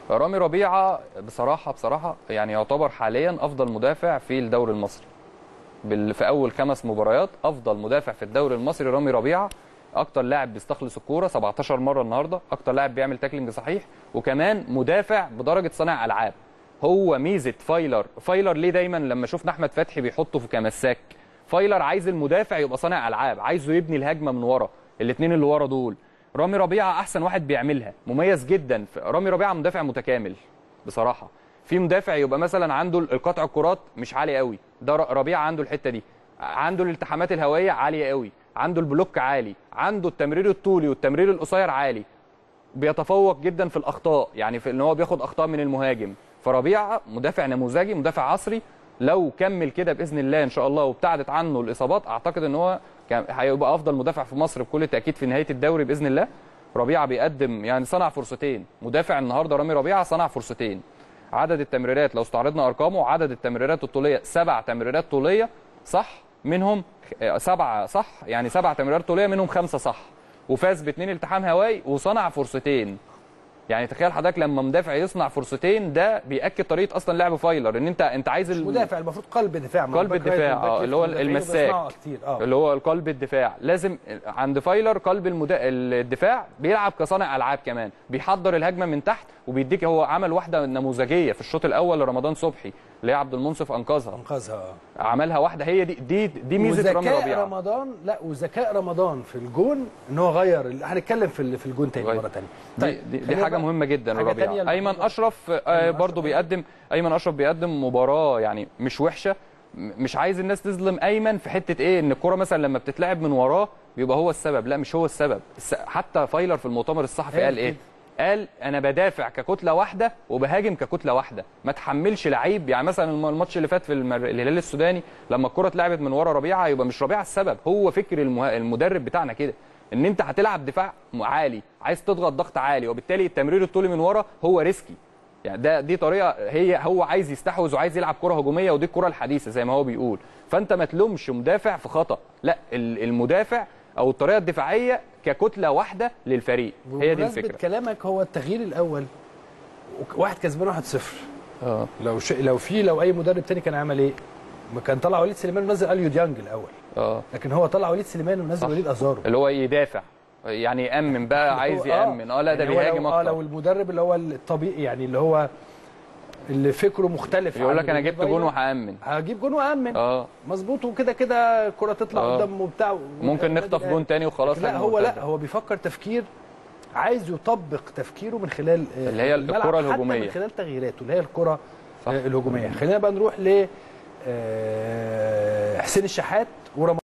رامي ربيعه بصراحه بصراحه يعني يعتبر حاليا افضل مدافع في الدوري المصري بال- في اول خمس مباريات افضل مدافع في الدوري المصري رامي ربيعه اكتر لاعب بيستخلص الكوره 17 مره النهارده اكتر لاعب بيعمل تاكلينج صحيح وكمان مدافع بدرجه صانع العاب هو ميزه فايلر فايلر ليه دايما لما شفنا احمد فتحي بيحطه في كمساك فايلر عايز المدافع يبقى صانع العاب عايزه يبني الهجمه من ورا الاثنين اللي ورا دول رامي ربيعه احسن واحد بيعملها مميز جدا رامي ربيعه مدافع متكامل بصراحه في مدافع يبقى مثلا عنده القطع الكرات مش عالي قوي ده ر- ربيعه عنده الحته دي عنده الالتحامات الهوائيه عاليه قوي عنده البلوك عالي عنده التمرير الطولي والتمرير القصير عالي بيتفوق جدا في الاخطاء يعني في ان هو بياخد اخطاء من المهاجم فربيعه مدافع نموذجي مدافع عصري لو كمل كده باذن الله ان شاء الله وابتعدت عنه الاصابات اعتقد ان هو كان هيبقى افضل مدافع في مصر بكل تاكيد في نهايه الدوري باذن الله ربيعه بيقدم يعني صنع فرصتين مدافع النهارده رامي ربيعه صنع فرصتين عدد التمريرات لو استعرضنا ارقامه عدد التمريرات الطوليه سبع تمريرات طوليه صح منهم آه، سبعه صح يعني سبع تمريرات طوليه منهم خمسه صح وفاز باثنين التحام هوائي وصنع فرصتين يعني تخيل حضرتك لما مدافع يصنع فرصتين ده بياكد طريقه اصلا لعب فايلر ان انت انت عايز مش ال- مدافع المفروض قلب دفاع ما هو قلب الباك رايت الدفاع والباك اه ليفت اللي هو المدافعين المساك بيصنعوا كتير اه اللي هو قلب الدفاع لازم عند فايلر قلب المدا... الدفاع بيلعب كصانع العاب كمان بيحضر الهجمه من تحت وبيديك هو عمل واحده نموذجيه في الشوط الاول لرمضان صبحي اللي هي عبد المنصف انقذها انقذها اه عملها واحده هي دي دي دي ميزه رامي وذكاء ربيعه رمضان لا وذكاء رمضان في الجون ان هو غير ال- هنتكلم في ال- في الجون تاني غير. مره تانيه دي, دي, دي خلينا حاجه بقى- مهمه جدا حاجة تانية ربيعه ايمن المفروض- اشرف آه أيمن برضو أشرف. بيقدم ايمن اشرف بيقدم مباراه يعني مش وحشه م- مش عايز الناس تظلم ايمن في حته ايه ان الكره مثلا لما بتتلعب من وراه بيبقى هو السبب لا مش هو السبب الس- حتى فايلر في المؤتمر الصحفي قال قال ايه كده. قال انا بدافع ككتله واحده وبهاجم ككتله واحده ما تحملش لعيب يعني مثلا الم- الماتش اللي فات في الم- الهلال السوداني لما الكره اتلعبت من ورا ربيعه يبقى مش ربيعه السبب هو فكر المه... المدرب بتاعنا كده ان انت هتلعب دفاع عالي عايز تضغط ضغط عالي وبالتالي التمرير الطولي من ورا هو ريسكي يعني ده دي طريقه هي هو عايز يستحوذ وعايز يلعب كره هجوميه ودي الكره الحديثه زي ما هو بيقول فانت ما تلومش مدافع في خطا لا ال- المدافع او الطريقه الدفاعيه ككتله واحده للفريق هي دي بمناسبة الفكره كلامك هو التغيير الاول واحد كسبان 1-0 اه لو ش... لو في لو اي مدرب تاني كان عمل ايه؟ ما كان طلع وليد سليمان ونزل اليو ديانج الاول اه لكن هو طلع وليد سليمان ونزل صح. وليد ازارو اللي هو يدافع يعني يامن بقى عايز هو- آه. يامن اه لا ده يعني هو بيهاجم لو... اه لو اكتر المدرب اللي هو الطبيعي يعني اللي هو اللي فكره مختلف يقول عن لك انا جبت فايلر، جون وهامن هجيب جون وامن اه مظبوط وكده كده الكره تطلع آه. قدام وبتاع ممكن نخطف جون تاني وخلاص لا هجمة هو لا مرتدة. هو بيفكر تفكير عايز يطبق تفكيره من خلال آه، اللي هي الملعب، الكرة حتى الهجومية. من خلال تغييراته اللي هي الكره صح. آه، الهجوميه خلينا بقى نروح ل آه، حسين الشحات ورمضان